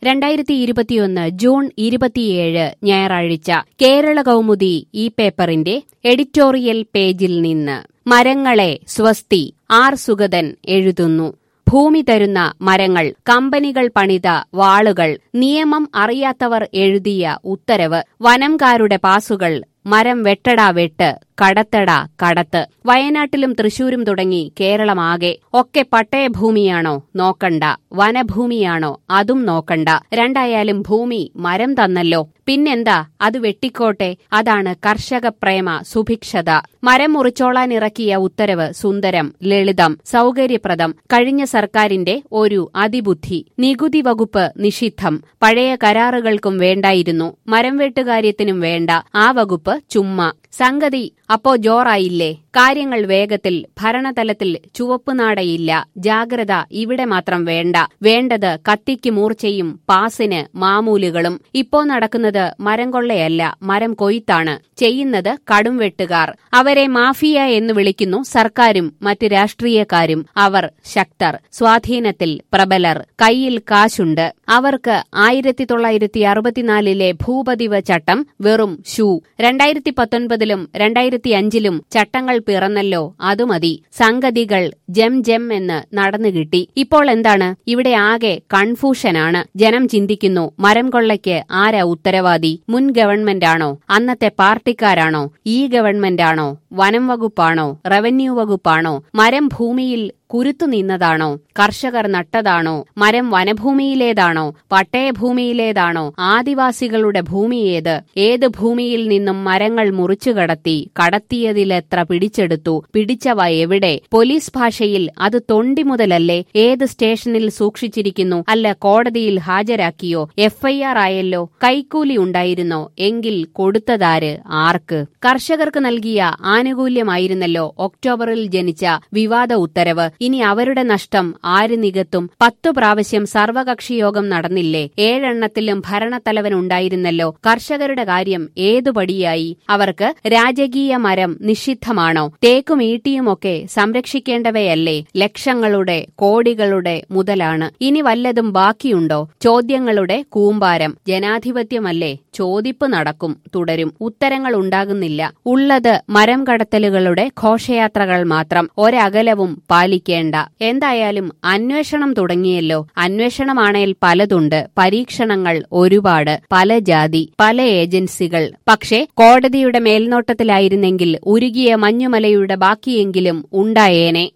രണ്ടായിരത്തി ഇരുപത്തിയൊന്ന് ജൂൺ ഇരുപത്തിയേഴ് ഞായറാഴ്ച കേരള കൗമുദി ഈ പേപ്പറിന്റെ എഡിറ്റോറിയൽ പേജിൽ നിന്ന് മരങ്ങളെ സ്വസ്തി ആർ സുഗതൻ എഴുതുന്നു ഭൂമി തരുന്ന മരങ്ങൾ കമ്പനികൾ പണിത വാളുകൾ നിയമം അറിയാത്തവർ എഴുതിയ ഉത്തരവ് വനംകാരുടെ പാസുകൾ മരം വെട്ടടാ വെട്ട് കടത്തടാ കടത്ത് വയനാട്ടിലും തൃശൂരും തുടങ്ങി കേരളമാകെ ഒക്കെ പട്ടയഭൂമിയാണോ നോക്കണ്ട വനഭൂമിയാണോ അതും നോക്കണ്ട രണ്ടായാലും ഭൂമി മരം തന്നല്ലോ പിന്നെന്താ അത് വെട്ടിക്കോട്ടെ അതാണ് കർഷക പ്രേമ സുഭിക്ഷത മരം മുറിച്ചോളാനിറക്കിയ ഉത്തരവ് സുന്ദരം ലളിതം സൗകര്യപ്രദം കഴിഞ്ഞ സർക്കാരിന്റെ ഒരു അതിബുദ്ധി നികുതി വകുപ്പ് നിഷിദ്ധം പഴയ കരാറുകൾക്കും വേണ്ടായിരുന്നു മരം വെട്ടുകാര്യത്തിനും വേണ്ട ആ വകുപ്പ് ചുമ്മാ സംഗതി അപ്പോ ജോറായില്ലേ കാര്യങ്ങൾ വേഗത്തിൽ ഭരണതലത്തിൽ ചുവപ്പുനാടയില്ല ജാഗ്രത ഇവിടെ മാത്രം വേണ്ട വേണ്ടത് കത്തിക്ക് മൂർച്ചയും പാസിന് മാമൂലുകളും ഇപ്പോ നടക്കുന്നത് മരം കൊള്ളയല്ല മരം കൊയ്ത്താണ് ചെയ്യുന്നത് കടും വെട്ടുകാർ അവരെ മാഫിയ എന്ന് വിളിക്കുന്നു സർക്കാരും മറ്റ് രാഷ്ട്രീയക്കാരും അവർ ശക്തർ സ്വാധീനത്തിൽ പ്രബലർ കയ്യിൽ കാശുണ്ട് അവർക്ക് ആയിരത്തി തൊള്ളായിരത്തി അറുപത്തിനാലിലെ ഭൂപതിവ് ചട്ടം വെറും ഷൂ രണ്ടായിരത്തി പത്തൊൻപതിലും രണ്ടായിരത്തി അഞ്ചിലും ചട്ടങ്ങൾ പിറന്നല്ലോ അത് മതി സംഗതികൾ ജം ജം എന്ന് നടന്നുകിട്ടി ഇപ്പോൾ എന്താണ് ഇവിടെ ആകെ കൺഫ്യൂഷനാണ് ജനം ചിന്തിക്കുന്നു മരം കൊള്ളയ്ക്ക് ആരാ ഉത്തരവാദി മുൻ ഗവൺമെന്റാണോ അന്നത്തെ പാർട്ടിക്കാരാണോ ഈ ഗവൺമെന്റാണോ വനം വകുപ്പാണോ റവന്യൂ വകുപ്പാണോ മരം ഭൂമിയിൽ കുരുത്തു നിന്നതാണോ കർഷകർ നട്ടതാണോ മരം വനഭൂമിയിലേതാണോ പട്ടയഭൂമിയിലേതാണോ ആദിവാസികളുടെ ഭൂമി ഏത് ഏത് ഭൂമിയിൽ നിന്നും മരങ്ങൾ മുറിച്ചു കടത്തി കടത്തിയതിലെത്ര പിടിച്ചെടുത്തു പിടിച്ചവ എവിടെ പോലീസ് ഭാഷയിൽ അത് തൊണ്ടി മുതലല്ലേ ഏത് സ്റ്റേഷനിൽ സൂക്ഷിച്ചിരിക്കുന്നു അല്ല കോടതിയിൽ ഹാജരാക്കിയോ എഫ്ഐആർ ആയല്ലോ കൈക്കൂലി ഉണ്ടായിരുന്നോ എങ്കിൽ കൊടുത്തതാര് ആർക്ക് കർഷകർക്ക് നൽകിയ ആനുകൂല്യമായിരുന്നല്ലോ ഒക്ടോബറിൽ ജനിച്ച വിവാദ ഉത്തരവ് ഇനി അവരുടെ നഷ്ടം ആര് നികത്തും പത്തു പ്രാവശ്യം സർവകക്ഷി യോഗം നടന്നില്ലേ ഏഴെണ്ണത്തിലും ഭരണത്തലവനുണ്ടായിരുന്നല്ലോ കർഷകരുടെ കാര്യം ഏതുപടിയായി അവർക്ക് രാജകീയ മരം നിഷിദ്ധമാണോ തേക്കും ഈട്ടിയുമൊക്കെ സംരക്ഷിക്കേണ്ടവയല്ലേ ലക്ഷങ്ങളുടെ കോടികളുടെ മുതലാണ് ഇനി വല്ലതും ബാക്കിയുണ്ടോ ചോദ്യങ്ങളുടെ കൂമ്പാരം ജനാധിപത്യമല്ലേ ചോദിപ്പ് നടക്കും തുടരും ഉത്തരങ്ങൾ ഉണ്ടാകുന്നില്ല ഉള്ളത് മരം കടത്തലുകളുടെ ഘോഷയാത്രകൾ മാത്രം ഒരകലവും പാലിക്കേണ്ട എന്തായാലും അന്വേഷണം തുടങ്ങിയല്ലോ അന്വേഷണമാണേൽ പലതുണ്ട് പരീക്ഷണങ്ങൾ ഒരുപാട് പല ജാതി പല ഏജൻസികൾ പക്ഷേ കോടതിയുടെ മേൽനോട്ടത്തിലായിരുന്നെങ്കിൽ ഉരുകിയ മഞ്ഞുമലയുടെ ബാക്കിയെങ്കിലും ഉണ്ടായേനെ